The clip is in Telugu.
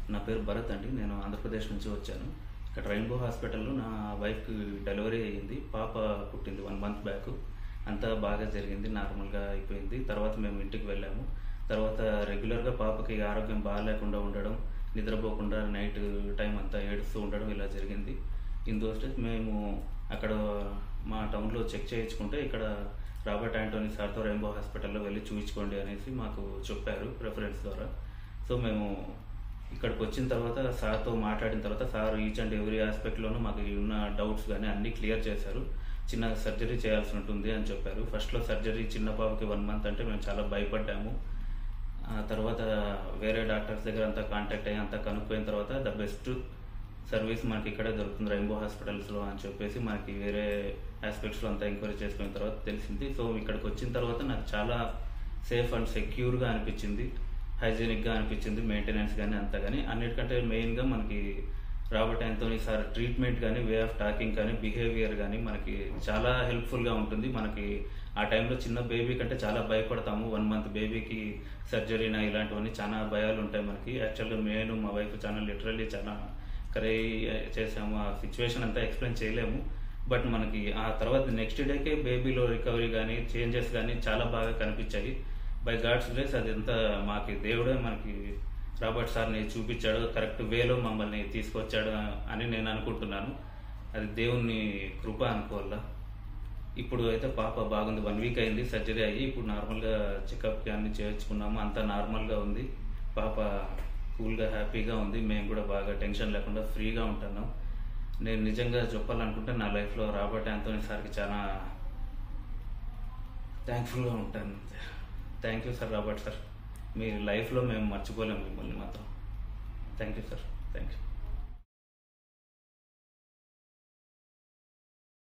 నా పేరు భరత్ అండి నేను ఆంధ్రప్రదేశ్ నుంచి వచ్చాను ఇక్కడ రెయిన్బో హాస్పిటల్లో నా వైఫ్కి డెలివరీ అయ్యింది పాప పుట్టింది వన్ మంత్ బ్యాక్ అంతా బాగా జరిగింది నార్మల్గా అయిపోయింది తర్వాత మేము ఇంటికి వెళ్ళాము తర్వాత రెగ్యులర్గా పాపకి ఆరోగ్యం బాగాలేకుండా ఉండడం నిద్రపోకుండా నైట్ టైం అంతా ఏడుస్తూ ఉండడం ఇలా జరిగింది ఇన్ దోస్ డేస్ మేము అక్కడ మా టౌన్లో చెక్ చేయించుకుంటే ఇక్కడ రాబర్ట్ యాంటోనీ సార్తో రెయిన్బో హాస్పిటల్లో వెళ్ళి చూపించుకోండి అనేసి మాకు చెప్పారు రెఫరెన్స్ ద్వారా సో మేము ఇక్కడికి వచ్చిన తర్వాత సార్తో మాట్లాడిన తర్వాత సార్ ఈచ్ అండ్ ఎవ్రీ ఆస్పెక్ట్లోనూ మాకు ఉన్న డౌట్స్ కానీ అన్నీ క్లియర్ చేశారు చిన్న సర్జరీ చేయాల్సి ఉంటుంది అని చెప్పారు ఫస్ట్లో సర్జరీ చిన్న పాపకి వన్ మంత్ అంటే మేము చాలా భయపడ్డాము ఆ తర్వాత వేరే డాక్టర్స్ దగ్గర అంతా కాంటాక్ట్ అయ్యి అంతా కనుక్కోయిన తర్వాత ద బెస్ట్ సర్వీస్ మనకి ఇక్కడే దొరుకుతుంది రెయిన్బో హాస్పిటల్స్లో అని చెప్పేసి మనకి వేరే ఆస్పెక్ట్స్లో అంతా ఎంక్వైరీ చేసుకున్న తర్వాత తెలిసింది సో ఇక్కడికి వచ్చిన తర్వాత నాకు చాలా సేఫ్ అండ్ సెక్యూర్గా అనిపించింది హైజీనిక్గా అనిపించింది మెయింటెనెన్స్ కానీ అంతా కానీ అన్నిటికంటే మెయిన్గా మనకి రాబర్ట్ యాంతోనీ సార్ ట్రీట్మెంట్ కానీ వే ఆఫ్ టాకింగ్ కానీ బిహేవియర్ కానీ మనకి చాలా హెల్ప్ఫుల్గా ఉంటుంది మనకి ఆ టైంలో చిన్న బేబీ కంటే చాలా భయపడతాము వన్ మంత్ బేబీకి సర్జరీనా ఇలాంటివన్నీ చాలా భయాలు ఉంటాయి మనకి యాక్చువల్గా నేను మా వైఫ్ చాలా లిటరల్లీ చాలా కరే చేసాము ఆ సిచ్యువేషన్ అంతా ఎక్స్ప్లెయిన్ చేయలేము బట్ మనకి ఆ తర్వాత నెక్స్ట్ డేకే బేబీలో రికవరీ కానీ చేంజెస్ కానీ చాలా బాగా కనిపించాయి బై గాడ్స్ గ్రేస్ అది ఎంత మాకి దేవుడే మనకి రాబర్ట్ సార్ని చూపించాడు కరెక్ట్ వేలో మమ్మల్ని తీసుకొచ్చాడు అని నేను అనుకుంటున్నాను అది దేవుని కృప అనుకోవాలా ఇప్పుడు అయితే పాప బాగుంది వన్ వీక్ అయింది సర్జరీ అయ్యి ఇప్పుడు నార్మల్గా చెకప్కి అన్ని చేర్చుకున్నాము అంతా నార్మల్గా ఉంది పాప కూల్గా హ్యాపీగా ఉంది మేము కూడా బాగా టెన్షన్ లేకుండా ఫ్రీగా ఉంటున్నాం నేను నిజంగా చెప్పాలనుకుంటే నా లైఫ్లో రాబర్ట్ యాంతోనీ సార్కి చాలా థ్యాంక్ఫుల్గా ఉంటాను thank you sir Robert sir మీ లైఫ్లో మేము మర్చిపోలేము మిమ్మల్ని మాత్రం thank you sir thank you